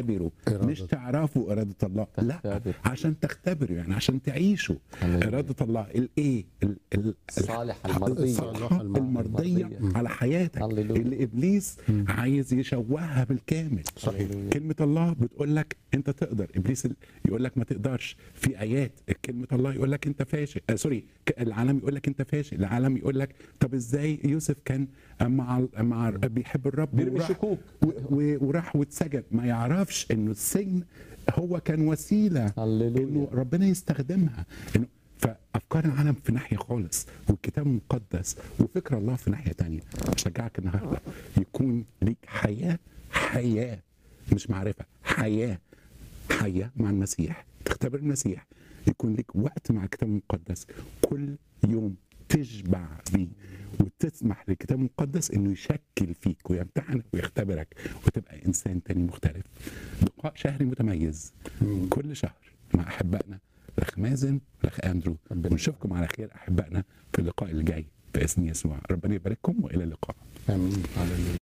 تختبروا إرادة. مش تعرفوا اراده الله لا تختبر. عشان تختبروا يعني عشان تعيشوا هللويا. اراده الله الايه ال- ال- الصالح المرضية الصالح الحق المرضيه المرضية. على حياتك هللويا. اللي ابليس عايز يشوهها بالكامل صحيح. هللويا. كلمة الله بتقول لك أنت تقدر، إبليس ال- يقول لك ما تقدرش، في آيات كلمة الله يقول لك أنت فاشل، آه سوري ك- العالم يقول لك أنت فاشل، العالم يقول لك طب إزاي يوسف كان مع مع بيحب الرب بيرمي وراح- شكوك. و- و- وراح واتسجن، ما يعرفش إنه السجن هو كان وسيلة هللويا. إنه ربنا يستخدمها، إنه فأفكار العالم في ناحية خالص والكتاب المقدس وفكر الله في ناحية تانية أشجعك النهاردة يكون ليك حياة حياة مش معرفة حياة حياة مع المسيح تختبر المسيح يكون لك وقت مع الكتاب المقدس كل يوم تشبع بيه وتسمح للكتاب المقدس انه يشكل فيك ويمتحنك ويختبرك وتبقى انسان تاني مختلف لقاء شهري متميز كل شهر مع احبائنا الاخ مازن والاخ اندرو ربنا ونشوفكم على خير احبائنا في اللقاء اللي جاي باسم يسوع ربنا يبارككم والى اللقاء امين هللويا